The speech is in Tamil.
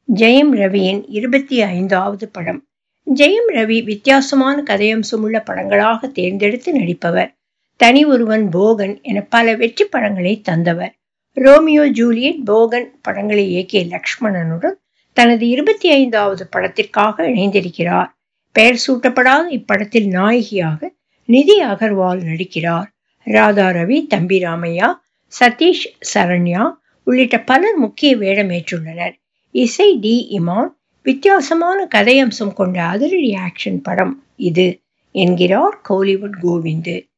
ஜெயம் ரவியின் இருபத்தி ஐந்தாவது படம் ஜெயம் ரவி வித்தியாசமான கதையம்சமுள்ள படங்களாக தேர்ந்தெடுத்து நடிப்பவர் தனி ஒருவன் போகன் என பல வெற்றி படங்களை தந்தவர் ரோமியோ ஜூலியட் போகன் படங்களை இயக்கிய லக்ஷ்மணனுடன் தனது இருபத்தி ஐந்தாவது படத்திற்காக இணைந்திருக்கிறார் பெயர் சூட்டப்படாத இப்படத்தில் நாயகியாக நிதி அகர்வால் நடிக்கிறார் ராதா ரவி தம்பி ராமையா சதீஷ் சரண்யா உள்ளிட்ட பலர் முக்கிய வேடமேற்றுள்ளனர் இசை டி இமான் வித்தியாசமான கதையம்சம் கொண்ட அதிரடி ஆக்ஷன் படம் இது என்கிறார் கோலிவுட் கோவிந்து